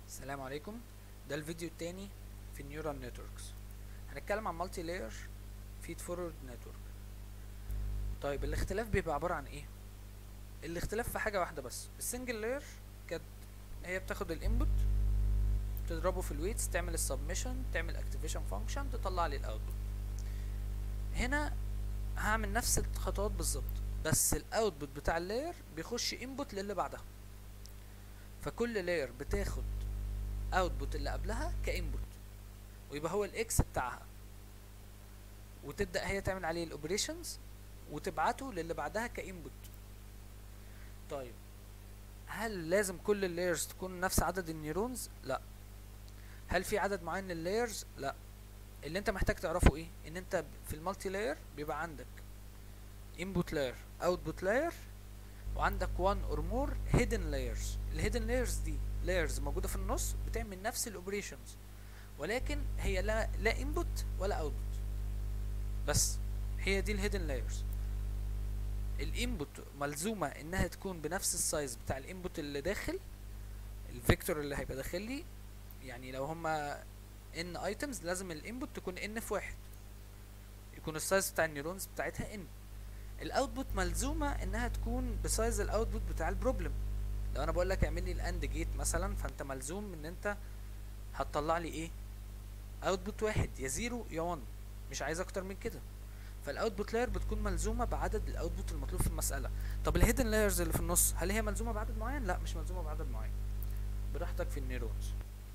السلام عليكم ده الفيديو التاني في النيورال نتوركس هنتكلم عن مالتي لاير فيد فورورد نتورك طيب الاختلاف بيبقى عبارة عن ايه الاختلاف في حاجة واحدة بس السنجل لاير كانت هي بتاخد الانبوت تضربه في الويتس تعمل السبمشن تعمل اكتيفيشن فانكشن تطلع لي الاوتبوت هنا هعمل نفس الخطوات بالظبط بس الاوتبوت بتاع اللاير بيخش انبوت للي بعدها فكل لاير بتاخد اوتبوت اللي قبلها كانبوت ويبقى هو الاكس بتاعها وتبدا هي تعمل عليه الاوبريشنز وتبعته للي بعدها كانبوت طيب هل لازم كل اللايرز تكون نفس عدد النيورونز لا هل في عدد معين لللايرز لا اللي انت محتاج تعرفه ايه ان انت في المالتي لاير بيبقى عندك input layer output layer وعندك one or more hidden layers الهيدن layers دي layers موجودة في النص بتعمل نفس الاوبريشنز ولكن هي لا لا input ولا output بس هي دي الهيدن layers الانبوت ملزومة انها تكون بنفس السايز بتاع الانبوت اللي داخل الفيكتور اللي هيبقى داخل لي يعني لو هما ان ايتمز لازم الانبوت تكون ان في واحد يكون السايز بتاع النيورونز بتاعتها ان الاوتبوت ملزومه انها تكون بسايز الاوتبوت بتاع البروبلم لو انا بقول لك اعمل لي الاند جيت مثلا فانت ملزوم ان انت هتطلع لي ايه اوتبوت واحد يا زيرو يا 1 مش عايز اكتر من كده فالاوتبوت لاير بتكون ملزومه بعدد الاوتبوت المطلوب في المساله طب الهيدن لايرز اللي في النص هل هي ملزومه بعدد معين لا مش ملزومه بعدد معين براحتك في النيورونز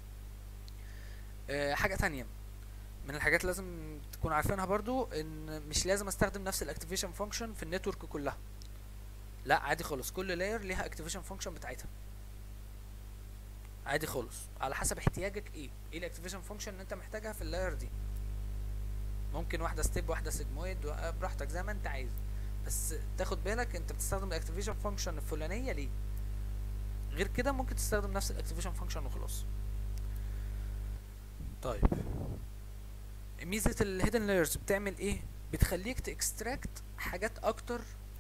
أه حاجه تانية من الحاجات اللي لازم تكون عارفينها برضو ان مش لازم استخدم نفس الاكتيفيشن فانكشن في النتورك كلها لا عادي خالص كل لاير ليها اكتيفيشن فانكشن بتاعتها عادي خالص على حسب احتياجك ايه ايه الاكتيفيشن فانكشن اللي انت محتاجها في اللاير دي ممكن واحده ستيب واحده سيجمويد براحتك زي ما انت عايز بس تاخد بالك انت بتستخدم الاكتيفيشن فانكشن الفلانيه ليه غير كده ممكن تستخدم نفس الاكتيفيشن فانكشن وخلاص طيب ميزه الهيدن لايرز بتعمل ايه بتخليك تاكستراكت حاجات اكتر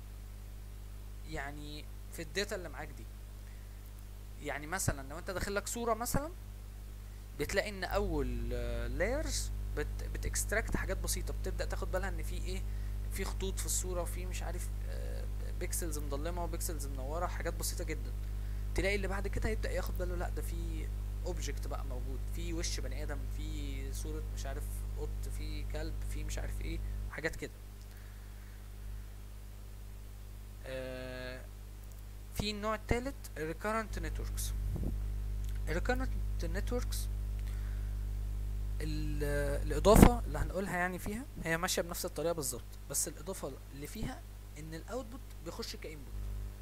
يعني في الداتا اللي معاك دي يعني مثلا لو انت داخل لك صوره مثلا بتلاقي ان اول لايرز بت بتاكستراكت حاجات بسيطه بتبدا تاخد بالها ان في ايه في خطوط في الصوره وفي مش عارف بيكسلز مضلمه وبيكسلز منوره حاجات بسيطه جدا تلاقي اللي بعد كده يبدا ياخد باله لا ده في اوبجكت بقى موجود في وش بني ادم في صوره مش عارف قط في كلب في مش عارف ايه حاجات كده آه في النوع الثالث recurrent networks recurrent networks الاضافه اللي هنقولها يعني فيها هي ماشيه بنفس الطريقه بالظبط بس الاضافه اللي فيها ان الاوتبوت بيخش كانبوت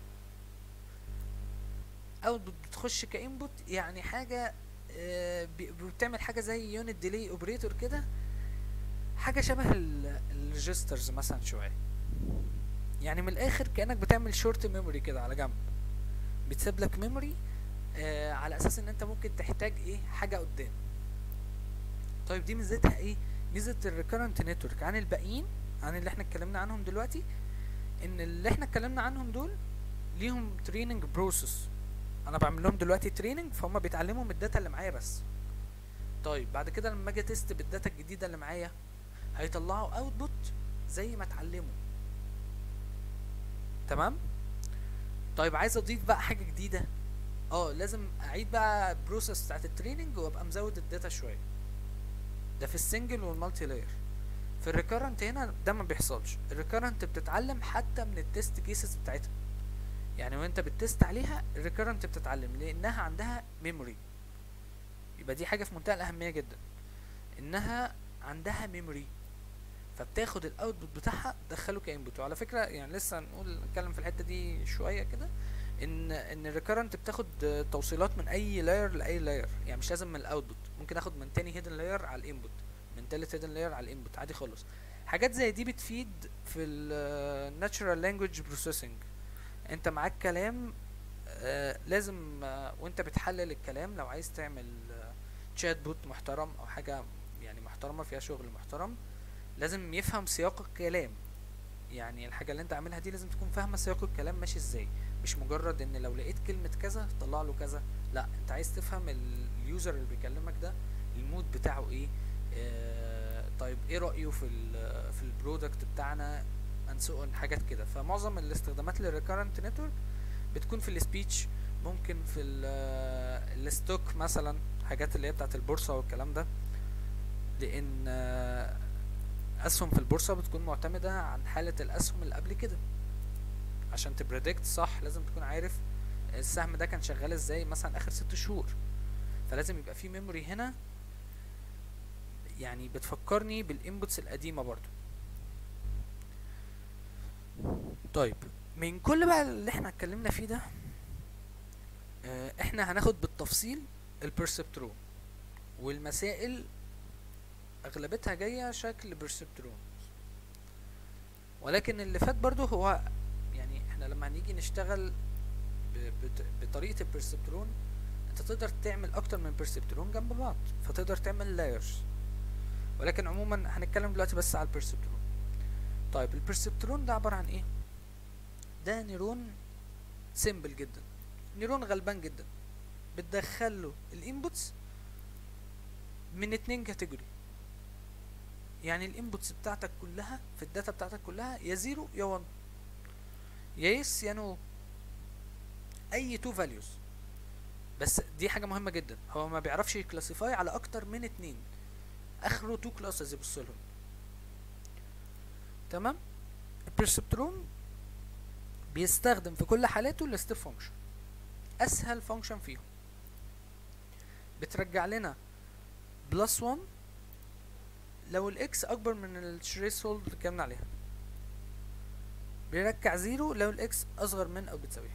اوتبوت بتخش كانبوت يعني حاجه آه بتعمل حاجه زي يونت ديلي اوبريتور كده حاجه شبه الريجسترز مثلا شويه يعني من الاخر كانك بتعمل شورت ميموري كده على جنب بتسيب لك ميموري آه على اساس ان انت ممكن تحتاج ايه حاجه قدام طيب دي ميزتها ايه ميزه الريكرنت نتورك عن الباقيين عن اللي احنا اتكلمنا عنهم دلوقتي ان اللي احنا اتكلمنا عنهم دول ليهم تريننج بروسيس انا بعمل لهم دلوقتي تريننج فهم بيتعلموا من الداتا اللي معايا بس طيب بعد كده لما اجي تيست بالداتا الجديده اللي معايا هيطلعوا اوتبوت زي ما اتعلموا تمام طيب عايز اضيف بقى حاجه جديده اه لازم اعيد بقى البروسيس بتاعت التريننج وابقى مزود الداتا شويه ده في السنجل والمالتي لاير في الريكرنت هنا ده ما بيحصلش الريكرنت بتتعلم حتى من التست كيسز بتاعتها يعني وانت بتست عليها الريكرنت بتتعلم لانها عندها ميموري يبقى دي حاجه في منتهى الاهميه جدا انها عندها ميموري فبتاخد الاوتبوت بتاعها تدخله كانبوت وعلى فكره يعني لسه نقول نتكلم في الحته دي شويه كده ان ان الريكرنت بتاخد توصيلات من اي لاير لاي لاير يعني مش لازم من الاوتبوت ممكن اخد من تاني هيدن لاير على الانبوت من تالت هيدن لاير على الانبوت عادي خالص حاجات زي دي بتفيد في الناتشورال لانجويج بروسيسنج انت معاك كلام آه لازم آه وانت بتحلل الكلام لو عايز تعمل آه تشات بوت محترم او حاجه يعني محترمه فيها شغل محترم لازم يفهم سياق الكلام يعني الحاجه اللي انت عاملها دي لازم تكون فاهمه سياق الكلام ماشي ازاي مش مجرد ان لو لقيت كلمه كذا طلع له كذا لا انت عايز تفهم ال- اليوزر اللي بيكلمك ده المود بتاعه ايه آه طيب ايه رأيه في ال في البرودكت بتاعنا and so on حاجات كده فمعظم الاستخدامات للريكارنت نتورك بتكون في السبيتش ممكن في ال- الستوك مثلا حاجات اللي هي بتاعت البورصة والكلام ده لان آه، اسهم في البورصة بتكون معتمدة عن حالة الاسهم اللي قبل كده عشان تبريدكت صح لازم تكون عارف السهم ده كان شغال ازاي مثلا اخر ست شهور فلازم يبقى في ميموري هنا يعني بتفكرني بالانبوتس القديمة برضو طيب من كل بقى اللي احنا اتكلمنا فيه ده آه، احنا هناخد بالتفصيل البرسبترون والمسائل اغلبتها جاية شكل برسبترون ولكن اللي فات برضو هو يعني احنا لما هنيجي نشتغل ب- بت- بطريقة البرسبترون انت تقدر تعمل اكتر من برسبترون جنب بعض فتقدر تعمل لايرز ولكن عموما هنتكلم دلوقتي بس على البرسبترون طيب البرسبترون ده عبارة عن ايه ده نيرون سيمبل جدا نيرون غلبان جدا بتدخله الانبوتس من اتنين كاتيجوري يعني الانبوتس بتاعتك كلها في الداتا بتاعتك كلها يا زيرو يا 1 يا يس يا نو اي تو فاليوز بس دي حاجه مهمه جدا هو ما بيعرفش يكلاسيفاي على اكتر من اتنين اخره تو كلاسز يبص لهم تمام البرسبترون بيستخدم في كل حالاته الستيب فانكشن اسهل فانكشن فيهم بترجع لنا بلس 1 لو الاكس اكبر من الثريش هولد اللي اتكلمنا عليها بيرجع زيرو لو الاكس اصغر من او بتساويها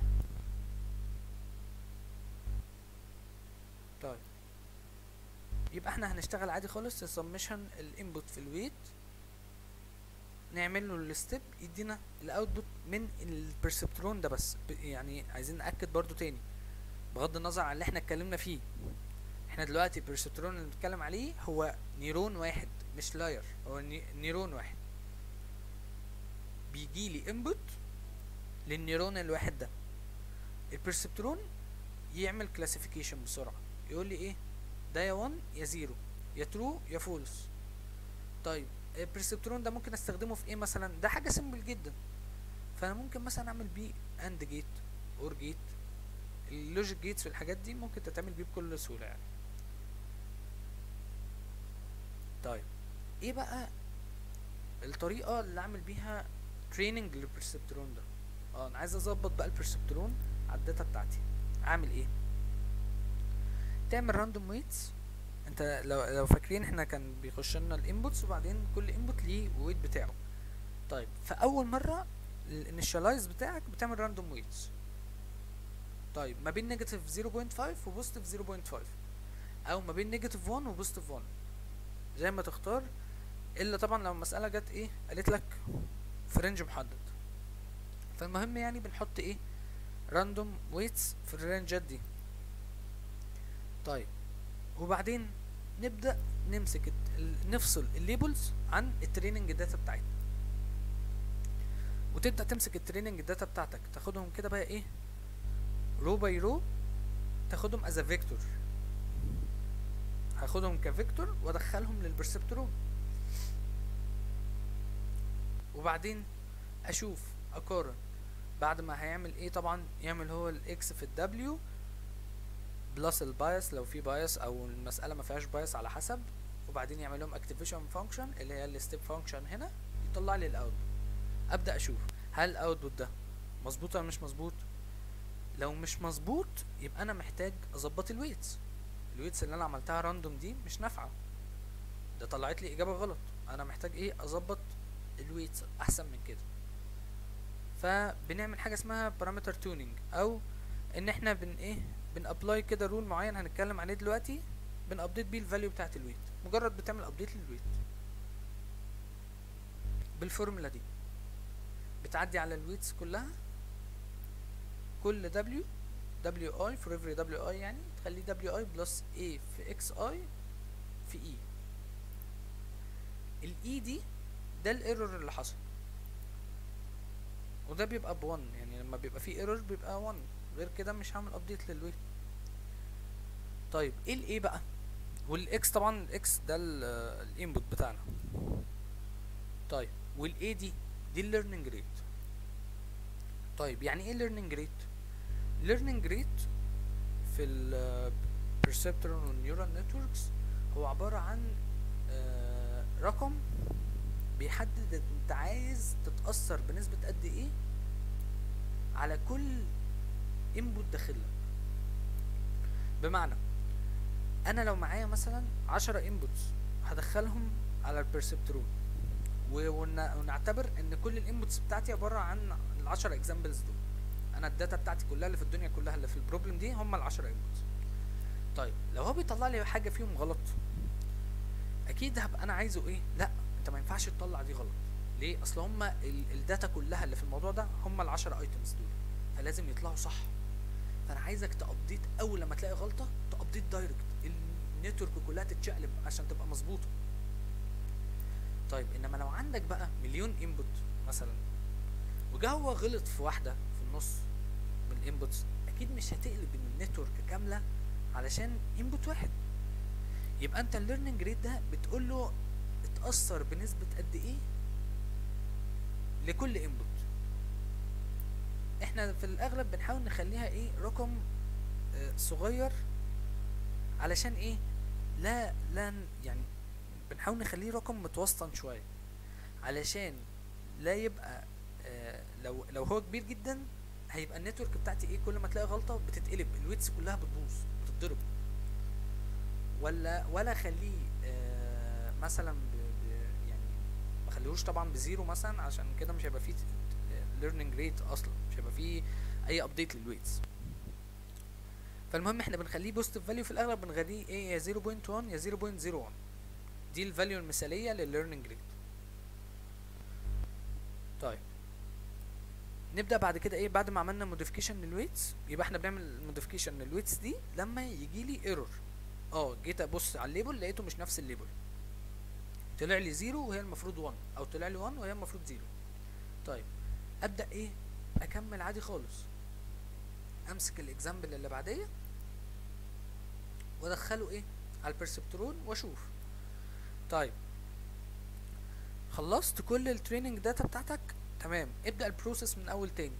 طيب يبقى احنا هنشتغل عادي خالص السمشن الانبوت في الويت نعمل له الستيب يدينا الاوتبوت من البرسبترون ده بس ب- يعني عايزين ناكد برضو تاني بغض النظر عن اللي احنا اتكلمنا فيه احنا دلوقتي البرسبترون اللي بنتكلم عليه هو نيرون واحد مش لاير هو ني- نيرون واحد بيجي لي انبوت للنيرون الواحد ده البرسبترون يعمل كلاسيفيكيشن بسرعه يقول لي ايه ده يا 1 يا 0 يا ترو يا فولس طيب البرسبترون ده ممكن استخدمه في ايه مثلا ده حاجه سيمبل جدا فانا ممكن مثلا اعمل بيه اند جيت اور جيت اللوجيك جيتس والحاجات دي ممكن تتعمل بيه بكل سهوله يعني طيب ايه بقى الطريقه اللي اعمل بيها تريننج للبرسبترون ده اه انا عايز اظبط بقى البرسبترون على الداتا بتاعتي اعمل ايه تعمل راندوم ويتس انت لو لو فاكرين احنا كان بيخش لنا الانبوتس وبعدين كل انبوت ليه ويت بتاعه طيب فاول مره الانيشاليز بتاعك بتعمل راندوم ويتس طيب ما بين نيجاتيف 0.5 وبوزيتيف 0.5 او ما بين نيجاتيف 1 وبوزيتيف 1 زي ما تختار الا طبعا لو المساله جت ايه قالت لك في رينج محدد فالمهم يعني بنحط ايه راندوم ويتس في الرينجات دي طيب وبعدين نبدا نمسك الت- ال- نفصل الليبلز عن التريننج داتا بتاعتنا وتبدا تمسك التريننج داتا بتاعتك تاخدهم كده بقى ايه رو باي رو تاخدهم از فيكتور هاخدهم كفيكتور وادخلهم للبرسبترون وبعدين اشوف اقارن بعد ما هيعمل ايه طبعا يعمل هو الاكس في الدبليو بلس البايس لو في بايس او المساله ما فيهاش بايس على حسب وبعدين يعمل لهم اكتيفيشن فانكشن اللي هي الستيب فانكشن هنا يطلع لي الاوتبوت ابدا اشوف هل الاوتبوت ده مظبوط ولا مش مظبوط لو مش مظبوط يبقى انا محتاج اظبط الويتس الويتس اللي انا عملتها راندوم دي مش نافعه ده طلعت لي اجابه غلط انا محتاج ايه اظبط الويتس احسن من كده فبنعمل حاجه اسمها بارامتر تونينج او ان احنا بن ايه بنابلاي كده رول معين هنتكلم عليه دلوقتي بنابديت بيه الفاليو بتاعت الويت مجرد بتعمل ابديت للويت بالفورمولا دي بتعدي على الويتس كلها كل W WI for every WI يعني تخليه WI بلس A في XI في E ال E دي ده الايرور اللي حصل وده بيبقى ب 1 يعني لما بيبقى فيه ايرور بيبقى 1 غير كده مش هعمل ابديت للويت طيب ايه الايه بقى والاكس طبعا الاكس ده الانبوت بتاعنا طيب والاي دي دي الليرنينج ريت طيب يعني ايه ليرنينج ريت ليرنينج ريت في البرسبترون والنيورال نتوركس هو عبارة عن آه، رقم بيحدد انت عايز تتأثر بنسبة قد ايه على كل انبوت داخلك بمعنى انا لو معايا مثلا عشرة انبوتس هدخلهم على البرسبترون و- ون- ونعتبر ان كل الانبوتس بتاعتي عباره عن العشرة اكزامبلز دول انا الداتا بتاعتي كلها اللي في الدنيا كلها اللي في البروبلم دي هم العشرة انبوتس طيب لو هو بيطلع لي حاجه فيهم غلط اكيد هبقى انا عايزه ايه لا انت ما ينفعش تطلع دي غلط ليه اصل هم الداتا كلها اللي في الموضوع ده هم العشرة ايتمز دول فلازم يطلعوا صح فانا عايزك تابديت اول لما تلاقي غلطه تابديت دايركت النتورك كلها تتشقلب عشان تبقى مظبوطه طيب انما لو عندك بقى مليون انبوت مثلا وجا هو غلط في واحده في النص من الانبوتس اكيد مش هتقلب ان النتورك كامله علشان انبوت واحد يبقى انت الليرنينج ريت ده بتقول له اتاثر بنسبه قد ايه لكل انبوت احنا في الاغلب بنحاول نخليها ايه رقم آه، صغير علشان ايه لا لا ن- يعني بنحاول نخليه رقم متوسطن شويه علشان لا يبقى آه لو لو هو كبير جدا هيبقى النتورك بتاعتي ايه كل ما تلاقي غلطه بتتقلب الويتس كلها بتبوظ بتتضرب ولا ولا اخليه آه مثلا ب ب يعني ما اخليهوش طبعا بزيرو مثلا عشان كده مش هيبقى فيه ليرنينج ريت اصلا مش هيبقى فيه اي ابديت للويتس فالمهم احنا بنخليه بوزيتيف فاليو في الاغلب بنخليه ايه يا 0.1 يا 0.01 دي الفاليو المثاليه للليرنينج ريت طيب نبدا بعد كده ايه بعد ما عملنا موديفيكيشن للويتس يبقى احنا بنعمل موديفيكيشن للويتس دي لما يجي لي ايرور اه جيت ابص على الليبل لقيته مش نفس الليبل طلع لي 0 وهي المفروض 1 او طلع لي 1 وهي المفروض 0 طيب ابدا ايه اكمل عادي خالص امسك الاكزامبل اللي بعديه وادخله ايه على البرسبترون واشوف طيب خلصت كل التريننج داتا بتاعتك تمام ابدا البروسيس من اول تاني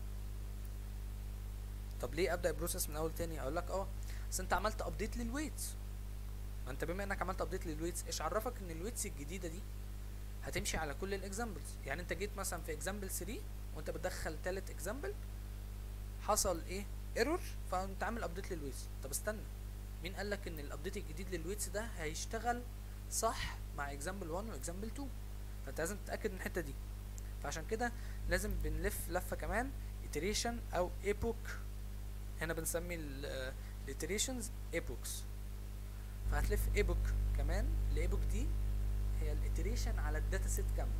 طب ليه ابدا البروسيس من اول تاني اقول لك اه بس انت عملت ابديت للويتس ما انت بما انك عملت ابديت للويتس ايش عرفك ان الويتس الجديده دي هتمشي على كل الاكزامبلز يعني انت جيت مثلا في اكزامبل 3 وانت بتدخل تالت اكزامبل حصل ايه ايرور فانت عامل ابديت للويتس طب استنى مين قال لك ان الابديت الجديد للويتس ده هيشتغل صح مع اكزامبل 1 واكزامبل 2 فانت لازم تتاكد من الحته دي فعشان كده لازم بنلف لفه كمان iteration او epoch هنا بنسمي الاتريشنز epochs فهتلف epoch كمان الايبوك دي هي الاتريشن على الداتا سيت كامله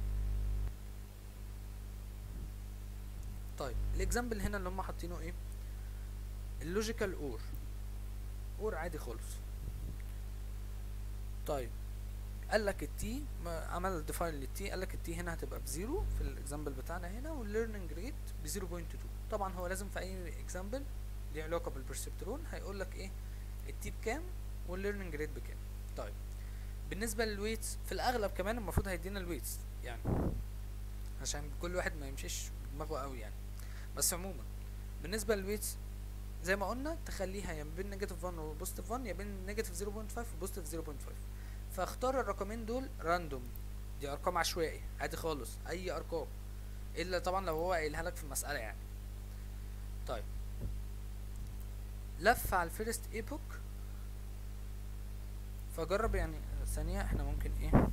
طيب الاكزامبل هنا اللي هم حاطينه ايه اللوجيكال اور اور عادي خالص طيب قال لك التي عمل ديفاين للتي قال لك التي هنا هتبقى بزيرو في الاكزامبل بتاعنا هنا والليرنينج ريت ب 0.2 طبعا هو لازم في اي اكزامبل ليه علاقه بالبرسبترون هيقول لك ايه التي بكام والليرنينج ريت بكام طيب بالنسبه للويتس في الاغلب كمان المفروض هيدينا الويتس يعني عشان كل واحد ما يمشيش بدماغه قوي يعني بس عموما بالنسبه للويتس زي ما قلنا تخليها يا بين نيجاتيف 1 وبوزيتيف 1 يا بين نيجاتيف 0.5 وبوزيتيف 0.5 فاختار الرقمين دول راندوم دي ارقام عشوائي عادي خالص اي ارقام الا طبعا لو هو قايلها لك في المساله يعني طيب لف على الفيرست ايبوك فجرب يعني ثانية احنا ممكن ايه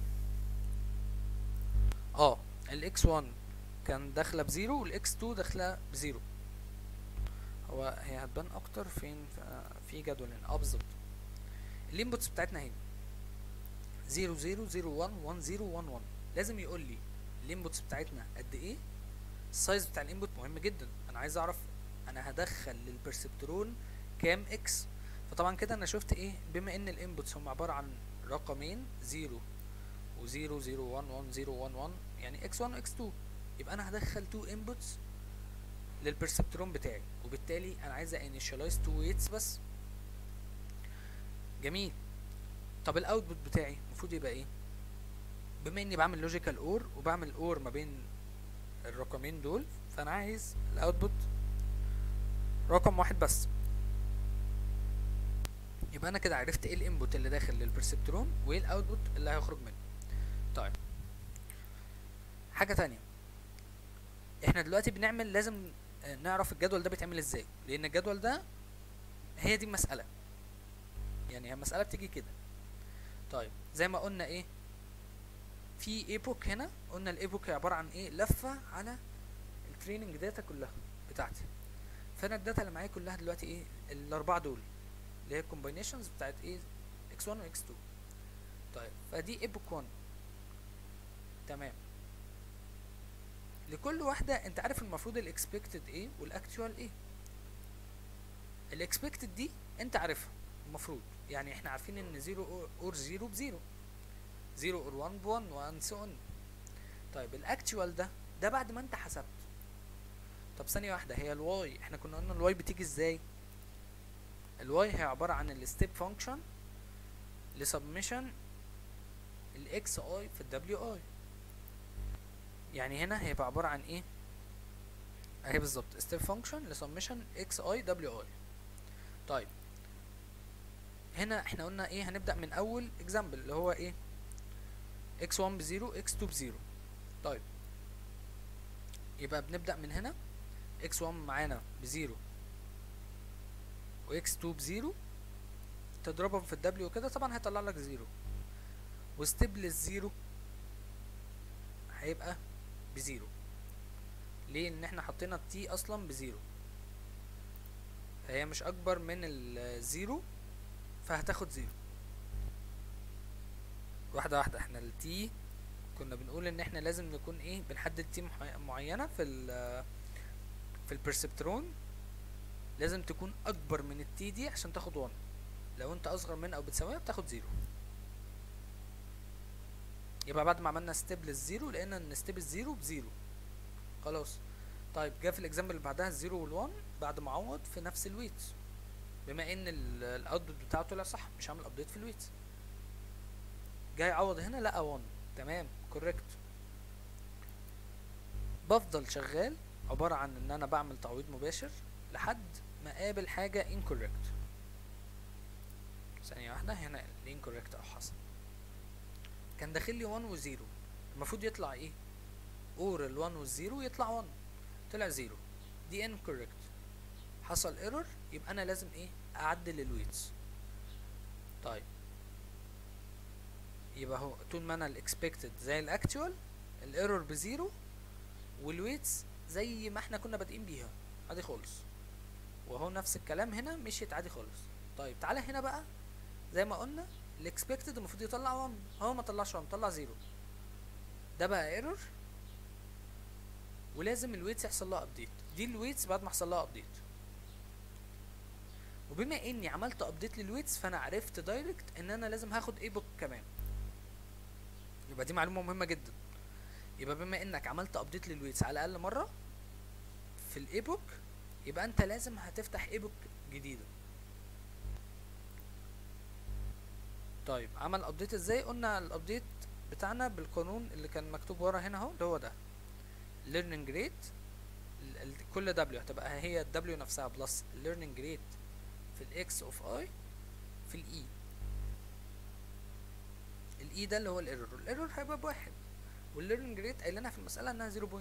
اه الاكس 1 كان داخلة بزيرو والاكس 2 داخلة بزيرو هو هي هتبان اكتر فين في جدول هنا اه بالظبط الانبوتس بتاعتنا هنا زيرو زيرو زيرو وان وان زيرو وان وان لازم يقول لي الانبوتس بتاعتنا قد ايه السايز بتاع الانبوت مهم جدا انا عايز اعرف انا هدخل للبرسبترون كام اكس فطبعا كده انا شفت ايه بما ان الانبوتس هم عباره عن رقمين 0 و0 0 1 1 0 1 1 يعني x1 و x2 يبقى انا هدخل 2 انبوتس للبرسبترون بتاعي وبالتالي انا عايز انيشاليز 2 ويتس بس جميل طب الاوتبوت بتاعي المفروض يبقى ايه بما اني بعمل لوجيكال اور وبعمل اور ما بين الرقمين دول فانا عايز الاوتبوت رقم واحد بس يبقى انا كده عرفت ايه الانبوت اللي داخل للبرسبترون وايه الاوتبوت اللي هيخرج منه طيب حاجه تانية احنا دلوقتي بنعمل لازم آه، نعرف الجدول ده بيتعمل ازاي لان الجدول ده هي دي المساله يعني هي المساله بتيجي كده طيب زي ما قلنا ايه في ايبوك هنا قلنا الايبوك هي عباره عن ايه لفه على التريننج داتا كلها بتاعتي فانا الداتا اللي معايا كلها دلوقتي ايه الاربعه دول اللي هي الكومباينيشنز بتاعت ايه x1 و x2 طيب فدي ايبوك 1 تمام لكل واحده انت عارف المفروض الاكسبكتد ايه والاكتوال ايه الاكسبكتد دي انت عارفها المفروض يعني احنا عارفين ان 0 اور 0 ب 0 0 اور 1 ب 1 وان سو اون طيب الاكتوال ده ده بعد ما انت حسبت طب ثانيه واحده هي الواي احنا كنا قلنا الواي بتيجي ازاي الواي هي عباره عن الستيب فانكشن لسبمشن الاكس اي في الدبليو اي يعني هنا هيبقى عباره عن ايه اهي بالظبط ستيب فانكشن لسبمشن اكس اي دبليو اي طيب هنا احنا قلنا ايه هنبدا من اول اكزامبل اللي هو ايه x1 بزيرو x2 بزيرو طيب يبقى بنبدأ من هنا x1 معانا بزيرو و x2 بزيرو تضربهم في الدبليو كده طبعا هيطلع لك زيرو وستيب للزيرو هيبقى بزيرو ليه ان احنا حطينا التي اصلا بزيرو فهي مش اكبر من الزيرو فهتاخد زيرو واحدة واحدة احنا التي كنا بنقول ان احنا لازم نكون ايه بنحدد تي معينة في ال في البرسبترون لازم تكون اكبر من التي دي عشان تاخد 1 لو انت اصغر من او بتساويها بتاخد زيرو يبقى بعد ما عملنا ستيب للزيرو لقينا ان ستيب الزيرو بزيرو خلاص طيب جه في الاكزامبل اللي بعدها الزيرو والوان بعد ما عوض في نفس الويت بما ان الاوتبوت بتاعه طلع صح مش عامل ابديت في الويت جاي يعوض هنا لقى 1 تمام كوريكت بفضل شغال عبارة عن ان انا بعمل تعويض مباشر لحد ما اقابل حاجة incorrect ثانية واحدة هنا الانكوريكت او حصل كان داخل لي 1 و 0 المفروض يطلع ايه اور ال 1 وال 0 يطلع 1 طلع 0 دي incorrect حصل ايرور يبقى انا لازم ايه اعدل الويتس طيب يبقى هو طول ما انا الاكسبكتد زي الاكتوال الايرور بزيرو والويتس زي ما احنا كنا بادئين بيها عادي خالص وهو نفس الكلام هنا مشيت عادي خالص طيب تعالى هنا بقى زي ما قلنا الاكسبكتد المفروض يطلع 1 هو ما طلعش 1 طلع 0 ده بقى ايرور ولازم الويتس يحصل لها ابديت دي الويتس بعد ما حصل لها ابديت وبما اني عملت ابديت للويتس فانا عرفت دايركت ان انا لازم هاخد ايبوك كمان يبقى دي معلومه مهمه جدا يبقى بما انك عملت ابديت للويتس على الاقل مره في الايبوك يبقى انت لازم هتفتح ايبوك جديده طيب عمل ابديت ازاي قلنا الابديت بتاعنا بالقانون اللي كان مكتوب ورا هنا اهو اللي هو ده learning rate كل دبليو هتبقى هي الدبليو نفسها بلس learning rate في الاكس اوف اي في الاي الاي ده اللي هو الايرور الايرور هيبقى بواحد والليرنينج ريت قايل لنا في المساله انها 0.2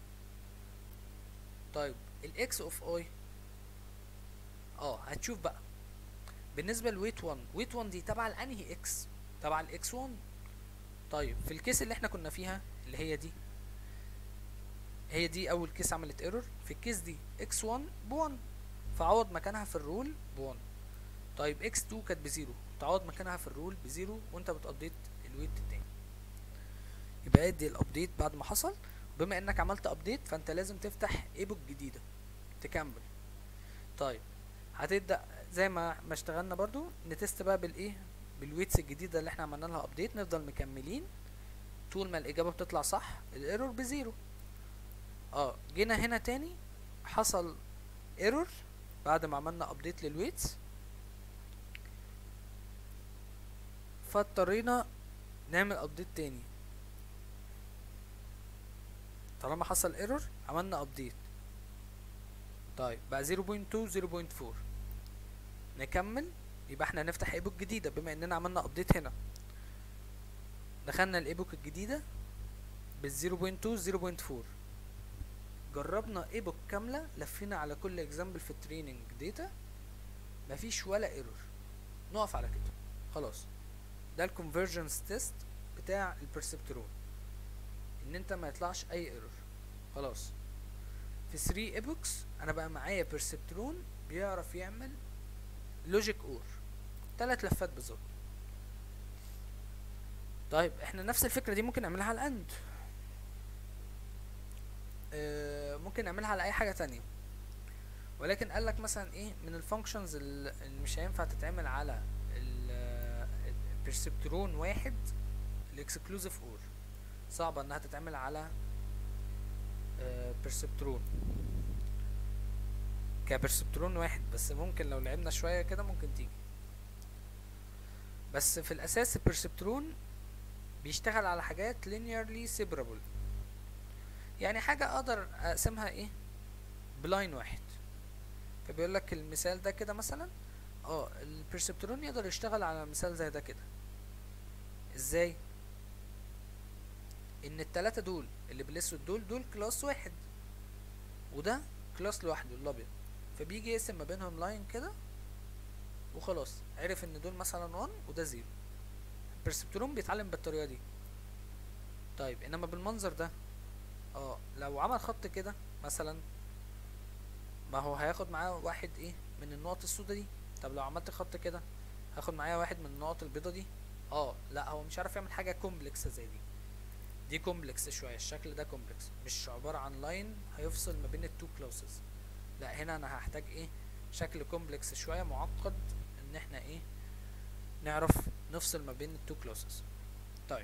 طيب الاكس اوف اي اه هتشوف بقى بالنسبه لويت 1 ويت 1 دي تبع لانهي اكس تبع الاكس 1 طيب في الكيس اللي احنا كنا فيها اللي هي دي هي دي اول كيس عملت ايرور في الكيس دي اكس 1 ب 1 فعوض مكانها في الرول ب 1 طيب اكس 2 كانت بزيرو تعوض مكانها في الرول بزيرو وانت بتابديت الويت التاني يبقى ادي الابديت بعد ما حصل بما انك عملت ابديت فانت لازم تفتح ايبوك جديده تكمل طيب هتبدا زي ما ما اشتغلنا برضو نتست بقى بالايه بالويتس الجديده اللي احنا عملنا لها ابديت نفضل مكملين طول ما الاجابه بتطلع صح الايرور بزيرو اه جينا هنا تاني حصل ايرور بعد ما عملنا ابديت للويتس فاضطرينا نعمل ابديت تاني طالما حصل ايرور عملنا ابديت طيب بقى 0.2 0.4 نكمل يبقى احنا هنفتح ايبوك جديدة بما اننا عملنا ابديت هنا دخلنا الايبوك الجديدة بال 0.2 0.4 جربنا ايبوك كاملة لفينا على كل اكزامبل في التريننج داتا مفيش ولا ايرور نقف على كده خلاص ده الكونفرجنس تيست بتاع البرسبترون ان انت ما يطلعش اي ايرور خلاص في 3 ايبوكس انا بقى معايا بيرسبترون بيعرف يعمل لوجيك اور تلات لفات بالظبط طيب احنا نفس الفكره دي ممكن نعملها على الاند اه ممكن نعملها على اي حاجه تانية ولكن قال لك مثلا ايه من الفانكشنز اللي مش هينفع تتعمل على البرسبترون واحد الاكسكلوزيف اور صعبه انها تتعمل على بيرسبترون كبرسبترون واحد بس ممكن لو لعبنا شوية كده ممكن تيجي بس في الأساس البرسبترون بيشتغل على حاجات linearly separable يعني حاجة أقدر أقسمها إيه بلاين واحد فبيقول لك المثال ده كده مثلا اه البرسبترون يقدر يشتغل على مثال زي ده كده ازاي ان التلاتة دول اللي بالاسود دول دول كلاس واحد وده كلاس لوحده الابيض فبيجي يقسم ما بينهم لاين كده وخلاص عرف ان دول مثلا 1 وده زيرو البرسبترون بيتعلم بالطريقه دي طيب انما بالمنظر ده اه لو عمل خط كده مثلا ما هو هياخد معاه واحد ايه من النقط السوداء دي طب لو عملت خط كده هاخد معايا واحد من النقط البيضة دي اه لا هو مش عارف يعمل حاجه كومبلكس زي دي دي كومبلكس شويه الشكل ده كومبلكس مش عباره عن لاين هيفصل ما بين التو كلاسز لا هنا انا هحتاج ايه شكل كومبلكس شويه معقد ان احنا ايه نعرف نفصل ما بين التو كلاسز طيب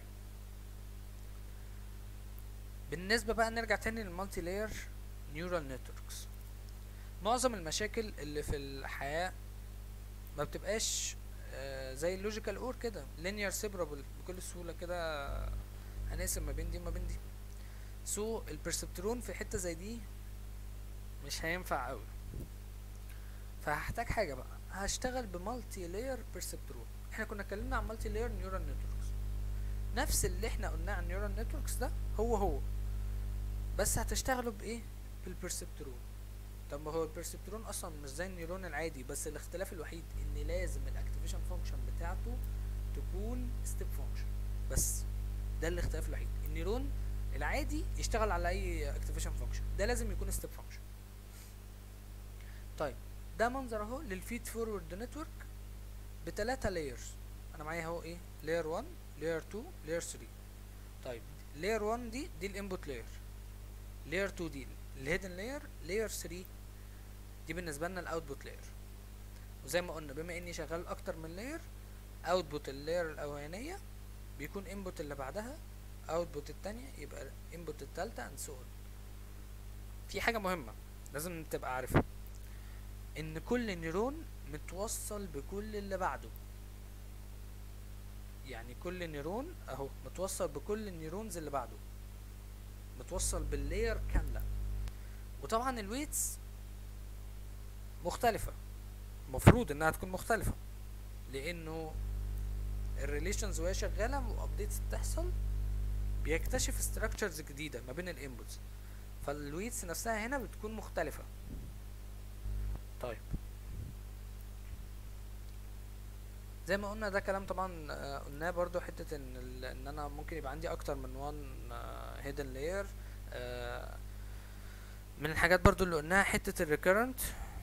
بالنسبه بقى نرجع تاني للمالتي لاير نيورال نتوركس معظم المشاكل اللي في الحياه ما بتبقاش آه زي اللوجيكال اور كده linear separable بكل سهوله كده هنقسم ما بين دي وما بين دي سو so, البرسبترون في حته زي دي مش هينفع قوي فهحتاج حاجه بقى هشتغل بمالتي لاير بيرسبترون احنا كنا اتكلمنا عن مالتي لاير نيورال نتوركس نفس اللي احنا قلناه عن نيورال نتوركس ده هو هو بس هتشتغلوا بايه بالبرسبترون طب ما هو البرسبترون اصلا مش زي النيورون العادي بس الاختلاف الوحيد ان لازم الاكتيفيشن فانكشن بتاعته تكون ستيب فانكشن بس ده الاختلاف الوحيد النيرون العادي يشتغل على اي اكتيفيشن فانكشن ده لازم يكون ستيب فانكشن طيب ده منظر اهو للفيد فورورد نتورك بتلاتة لايرز انا معايا اهو ايه لاير 1 لاير 2 لاير 3 طيب لاير 1 دي دي الانبوت لاير لاير 2 دي الهيدن لاير لاير 3 دي بالنسبه لنا الاوتبوت لاير وزي ما قلنا بما اني شغال اكتر من لاير اوتبوت اللاير الاولانيه بيكون انبوت اللي بعدها اوتبوت التانية يبقى انبوت التالتة and so on في حاجة مهمة لازم تبقى عارفها ان كل نيرون متوصل بكل اللي بعده يعني كل نيرون اهو متوصل بكل النيرونز اللي بعده متوصل باللاير كاملة وطبعا الويتس مختلفة المفروض انها تكون مختلفة لانه الريليشنز وهي شغاله وابديتس بتحصل بيكتشف ستراكشرز جديده ما بين الانبوتس فالويتس نفسها هنا بتكون مختلفه طيب زي ما قلنا ده كلام طبعا آه، قلناه برضو حته ان ال- ان انا ممكن يبقى عندي اكتر من وان هيدن لاير من الحاجات برضو اللي قلناها حته الريكرنت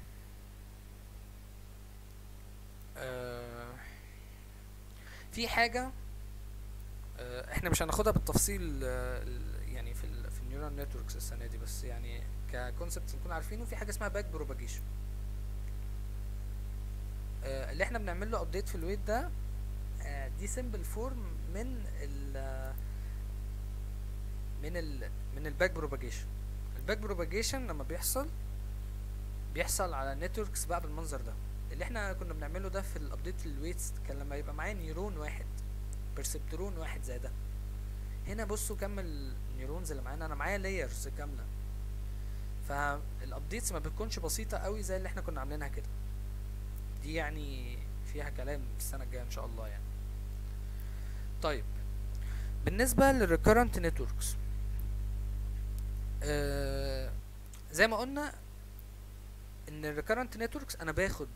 في حاجه آه، احنا مش هناخدها بالتفصيل آه، ال- يعني في ال في النيورال نتوركس السنه دي بس يعني ككونسبت نكون عارفينه في حاجه اسمها باك بروباجيشن اللي احنا بنعمل له ابديت في الويت ده آه، دي سيمبل فورم من ال من ال من الباك بروباجيشن الباك بروباجيشن لما بيحصل بيحصل على نتوركس بقى بالمنظر ده اللي احنا كنا بنعمله ده في الابديت الويتس كان لما يبقى معايا نيرون واحد بيرسبترون واحد زي ده هنا بصوا كم النيورونز اللي معانا انا معايا لايرز كامله فالابديتس ما بتكونش بسيطه قوي زي اللي احنا كنا عاملينها كده دي يعني فيها كلام في السنه الجايه ان شاء الله يعني طيب بالنسبه للريكرنت نتوركس آه زي ما قلنا ان الريكرنت نتوركس انا باخد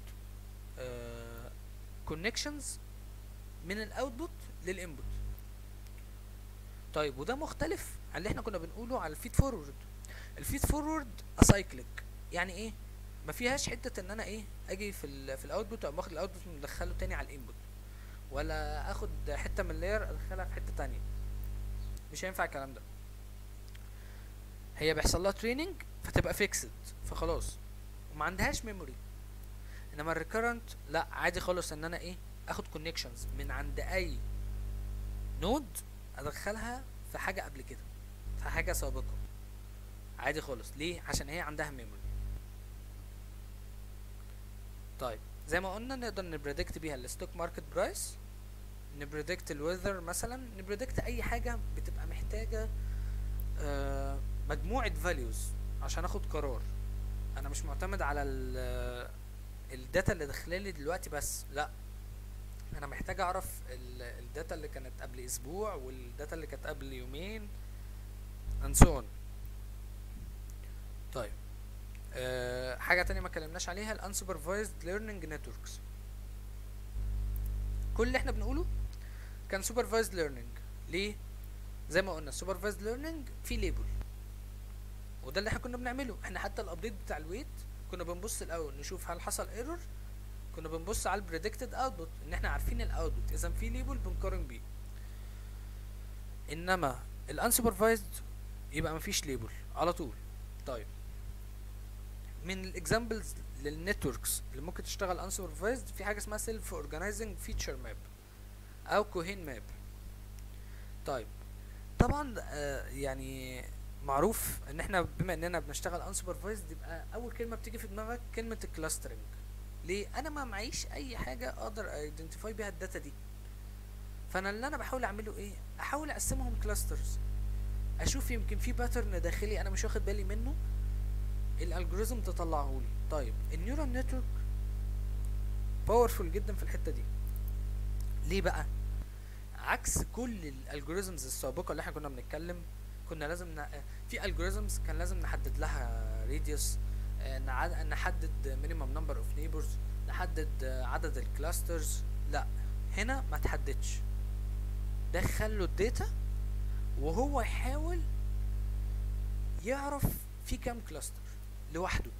كونكشنز من الاوتبوت للانبوت طيب وده مختلف عن اللي احنا كنا بنقوله على الفيد فورورد الفيد فورورد اسايكليك يعني ايه ما فيهاش حته ان انا ايه اجي في ال في الاوتبوت او باخد الاوتبوت مدخله تاني على الانبوت ولا اخد حته من اللاير ادخلها في حته تانية مش هينفع الكلام ده هي بيحصل لها تريننج فتبقى فيكسد فخلاص وما عندهاش ميموري انما الريكرنت لا عادي خالص ان انا ايه اخد كونكشنز من عند اي نود ادخلها في حاجه قبل كده في حاجه سابقه عادي خالص ليه عشان هي عندها ميموري طيب زي ما قلنا نقدر نبريدكت بيها الستوك ماركت برايس نبريدكت الويذر مثلا نبريدكت اي حاجه بتبقى محتاجه آه مجموعه فاليوز عشان اخد قرار انا مش معتمد على الداتا اللي داخلالي دلوقتي بس لا انا محتاج اعرف الداتا اللي كانت قبل اسبوع والداتا اللي كانت قبل يومين and so on طيب أه حاجه تانية ما اتكلمناش عليها الانسوبرفايزد ليرنينج نتوركس كل اللي احنا بنقوله كان سوبرفايزد ليرنينج ليه زي ما قلنا السوبرفايزد ليرنينج في ليبل وده اللي احنا كنا بنعمله احنا حتى الابديت بتاع الويت كنا بنبص الاول نشوف هل حصل ايرور كنا بنبص على البريدكتد اوتبوت ان احنا عارفين الاوتبوت اذا في ليبل بنقارن بيه انما الانسوبرفايزد يبقى مفيش ليبل على طول طيب من الاكزامبلز للنتوركس اللي ممكن تشتغل انسوبرفايزد في حاجه اسمها سيلف اورجانيزنج فيتشر ماب او كوهين ماب طيب طبعا آه يعني معروف ان احنا بما اننا بنشتغل انسوبرفايزد يبقى اول كلمه بتيجي في دماغك كلمه الكلاسترنج ليه انا ما معيش اي حاجه اقدر ايدنتيفاي بيها الداتا دي فانا اللي انا بحاول اعمله ايه احاول اقسمهم كلاسترز اشوف يمكن في باترن داخلي انا مش واخد بالي منه الالجوريزم تطلعه لي طيب النيورال نتورك باورفول جدا في الحته دي ليه بقى عكس كل الالجوريزمز السابقه اللي احنا كنا بنتكلم كنا لازم ن... في الجوريزمز كان لازم نحدد لها راديوس نحدد مينيمم نمبر اوف نيبرز نحدد عدد الكلاسترز لا هنا ما تحددش دخل له الداتا وهو يحاول يعرف في كام كلاستر لوحده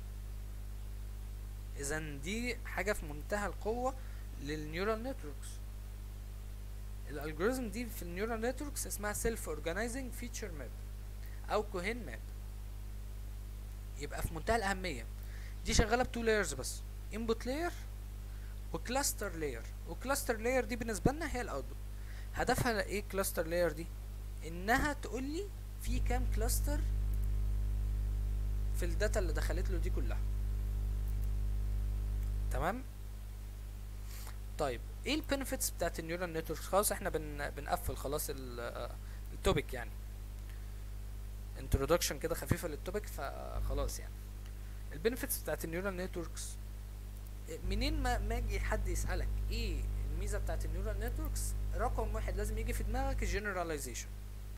اذا دي حاجه في منتهى القوه للنيورال نتوركس الالجوريزم دي في النيورال نتوركس اسمها سيلف اورجانيزنج فيتشر ماب او كوهين ماب يبقى في منتهى الاهميه دي شغاله بتو لايرز بس انبوت لاير وكلاستر لاير وكلاستر لاير دي بالنسبه لنا هي الاوتبوت هدفها ايه كلاستر لاير دي انها تقول لي في كام كلاستر في الداتا اللي دخلت له دي كلها تمام طيب ايه البنفيتس بتاعت النيورال نتورك خلاص احنا بن بنقفل خلاص التوبيك يعني انترودكشن كده خفيفه للتوبيك فخلاص يعني البنفيتس بتاعت النيورال نتوركس منين ما ما يجي حد يسالك ايه الميزه بتاعت النيورال نتوركس رقم واحد لازم يجي في دماغك الجنراليزيشن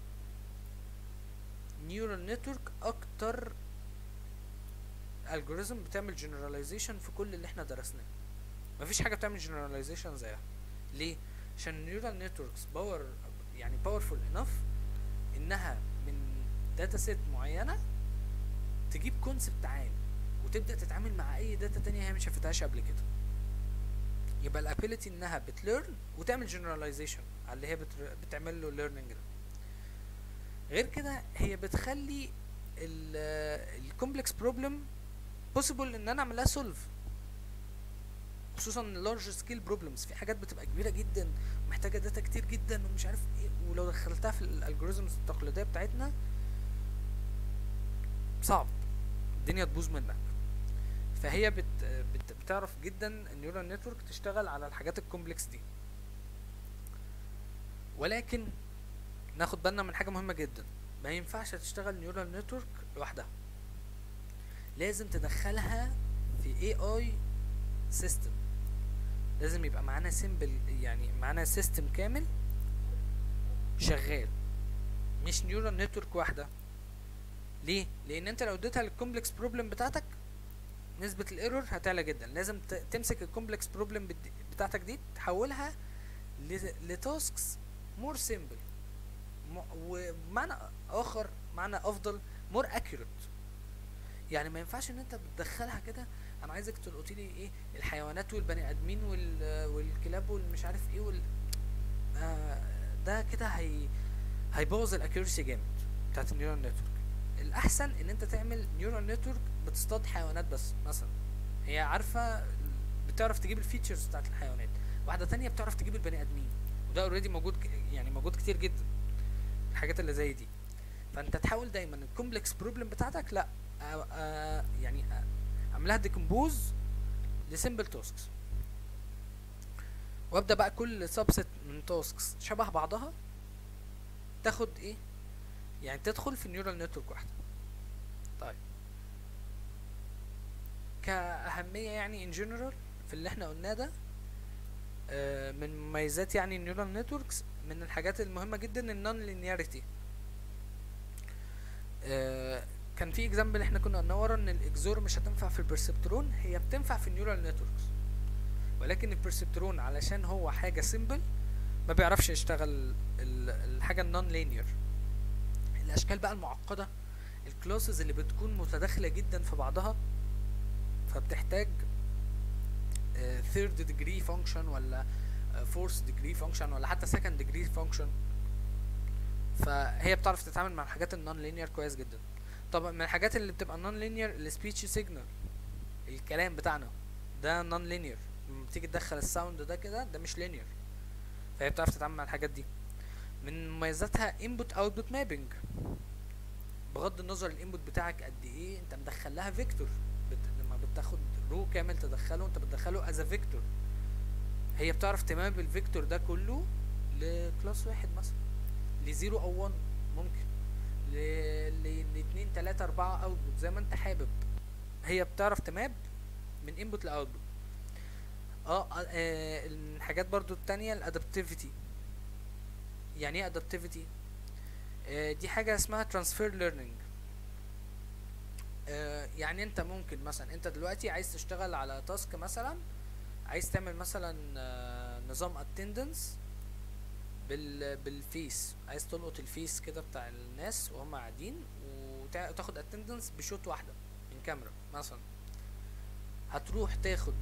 نيورال نتورك اكتر الجوريزم بتعمل جنراليزيشن في كل اللي احنا درسناه مفيش حاجه بتعمل جنراليزيشن زيها ليه عشان النيورال نتوركس باور يعني باورفول انف انها من داتا سيت معينه تجيب كونسبت عام وتبدا تتعامل مع اي داتا تانية هي ما شافتهاش قبل كده يبقى الابيليتي انها بتليرن وتعمل جنراليزيشن على اللي هي بتعمل له ليرنينج ده غير كده هي بتخلي الكومبلكس بروبلم بوسيبل ان انا اعملها سولف خصوصا اللارج سكيل بروبلمز في حاجات بتبقى كبيره جدا محتاجه داتا كتير جدا ومش عارف ايه ولو دخلتها في الالجوريزمز التقليديه بتاعتنا صعب الدنيا تبوظ منك فهي بت بت بتعرف جدا النيورال نتورك تشتغل على الحاجات الكومبلكس دي ولكن ناخد بالنا من حاجه مهمه جدا ما ينفعش تشتغل نيورال نتورك لوحدها لازم تدخلها في اي اي سيستم لازم يبقى معانا سيمبل يعني معانا سيستم كامل شغال مش نيورال نتورك واحده ليه لان انت لو اديتها للكومبلكس بروبلم بتاعتك نسبة الايرور هتعلى جدا لازم ت- تمسك الكومبلكس بروبلم بتاعتك دي تحولها لتاسكس مور سيمبل ومعنى اخر معنى افضل مور اكيوريت يعني ما ينفعش ان انت بتدخلها كده انا عايزك تلقطي لي ايه الحيوانات والبني ادمين وال والكلاب والمش عارف ايه وال آه ده كده هي هيبوظ الاكيورسي جامد بتاعت النيورال نتورك الاحسن ان انت تعمل نيورال نتورك بتصطاد حيوانات بس مثلا هي عارفه بتعرف تجيب الفيتشرز بتاعت الحيوانات واحده تانية بتعرف تجيب البني ادمين وده اوريدي موجود ك- يعني موجود كتير جدا الحاجات اللي زي دي فانت تحاول دايما الكومبلكس بروبلم بتاعتك لا آه آه يعني آه اعملها ديكمبوز لسمبل تاسكس وابدا بقى كل سبست من تاسكس شبه بعضها تاخد ايه يعني تدخل في نيورال نتورك واحده طيب كأهمية يعني ان جنرال في اللي احنا قلناه ده آه، من مميزات يعني النيورال نتوركس من الحاجات المهمة جدا النون لينياريتي كان في اكزامبل احنا كنا قلنا ورا ان الاكزور مش هتنفع في البرسبترون هي بتنفع في النيورال نتوركس ولكن البرسبترون علشان هو حاجة سيمبل ما بيعرفش يشتغل ال- الحاجة النون لينير الاشكال بقى المعقدة الكلاسز اللي بتكون متداخلة جدا في بعضها فبتحتاج ثيرد ديجري فانكشن ولا فورث ديجري فانكشن ولا حتى سكند ديجري فانكشن فهي بتعرف تتعامل مع الحاجات النون لينير كويس جدا طبعا من الحاجات اللي بتبقى نون لينير السبيتش سيجنال الكلام بتاعنا ده نون لينير لما بتيجي تدخل الساوند ده كده ده مش لينير فهي بتعرف تتعامل مع الحاجات دي من مميزاتها input output mapping بغض النظر الانبوت بتاعك قد ايه انت مدخل لها فيكتور بت... لما بتاخد رو كامل تدخله انت بتدخله از فيكتور هي بتعرف تماب الفيكتور ده كله لكلاس واحد مثلا لزيرو او 1 ممكن ل ل لاتنين تلاتة اربعة اوتبوت زي ما انت حابب هي بتعرف تماب من انبوت لاوتبوت اه آه، آه، الحاجات برضو التانية الادابتيفيتي يعني ايه ادابتيفيتي دي حاجة اسمها transfer learning آه، يعني انت ممكن مثلا انت دلوقتي عايز تشتغل على تاسك مثلا عايز تعمل مثلا آه، نظام اتندنس بال بالفيس عايز تلقط الفيس كده بتاع الناس وهم قاعدين وتا- وتاخد اتندنس بشوت واحده من كاميرا مثلا هتروح تاخد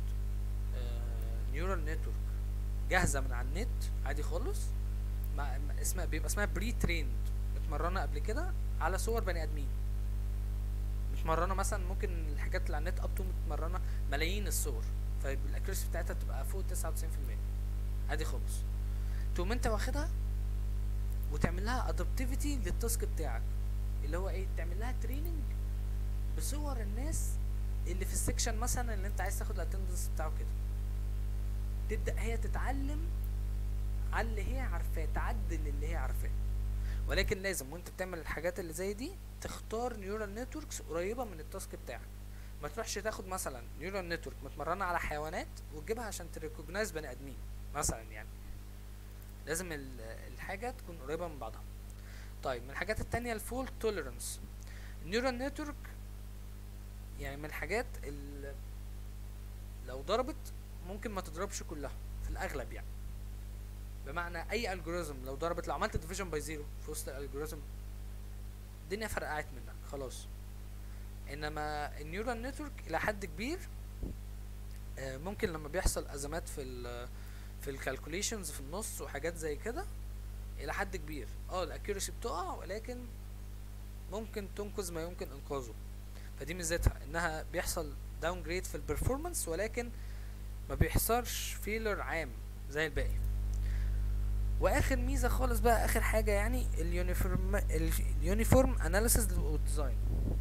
نيورال نتورك جاهزه من على النت عادي خالص مع مع- اسمها بيبقى اسمها بري تريند متمرنه قبل كده على صور بني ادمين متمرنه مثلا ممكن الحاجات اللي على النت اب تو متمرنه ملايين الصور فالاكيرسي بتاعتها تبقى فوق 99% عادي خالص تقوم انت واخدها وتعمل لها ادابتيفيتي للتاسك بتاعك اللي هو ايه تعمل لها تريننج بصور الناس اللي في السكشن مثلا اللي انت عايز تاخد الاتندنس بتاعه كده تبدا هي تتعلم على اللي هي عارفاه تعدل اللي هي عارفاه ولكن لازم وانت بتعمل الحاجات اللي زي دي تختار نيورال نتوركس قريبه من التاسك بتاعك ما تروحش تاخد مثلا نيورال نتورك متمرنه على حيوانات وتجيبها عشان تريكوجنايز بني ادمين مثلا يعني لازم ال- الحاجه تكون قريبه من بعضها طيب من الحاجات التانية الفول توليرانس النيورال نتورك يعني من الحاجات اللي لو ضربت ممكن ما تضربش كلها في الاغلب يعني بمعنى اي الجوريزم لو ضربت لو عملت ديفيجن باي زيرو في وسط الالجوريزم الدنيا فرقعت منك خلاص انما النيورال نتورك الى حد كبير آه، ممكن لما بيحصل ازمات في ال في الكالكوليشنز في النص وحاجات زي كده الى حد كبير اه الاكيورسي بتقع ولكن ممكن تنقذ ما يمكن انقاذه فدي ميزتها انها بيحصل داون جريد في البرفورمانس ولكن ما بيحصلش فيلر عام زي الباقي واخر ميزه خالص بقى اخر حاجه يعني اليونيفورم اليونيفورم اناليسيز والديزاين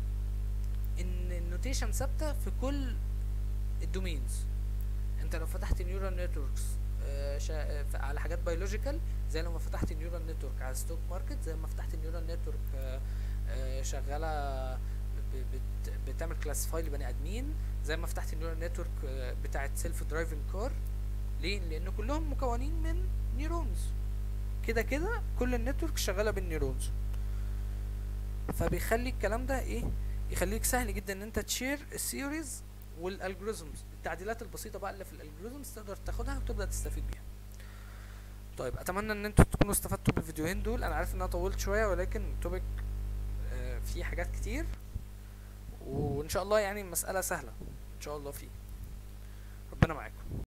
ان النوتيشن ثابته في كل الدومينز انت لو فتحت نيورال نتوركس آه، شا- ف- على حاجات بيولوجيكال زي لما فتحت نيورال نتورك على ستوك ماركت زي ما فتحت نيورال نتورك شغاله ب- بت- بتعمل كلاسيفاي لبني ادمين زي ما فتحت النيورال نتورك بتاعت سيلف درايفنج كار ليه لان كلهم مكونين من نيورونز كده كده كل النتورك شغاله بالنيورونز فبيخلي الكلام ده ايه يخليك سهل جدا ان انت تشير السيريز والالجوريزمز التعديلات البسيطه بقى اللي في الالجوريزمز تقدر تاخدها وتبدا تستفيد بيها طيب اتمنى ان انتوا تكونوا استفدتوا بالفيديوهين دول انا عارف ان انا طولت شويه ولكن التوبيك آه، فيه حاجات كتير وان شاء الله يعني المساله سهله ان شاء الله فيه ربنا معاكم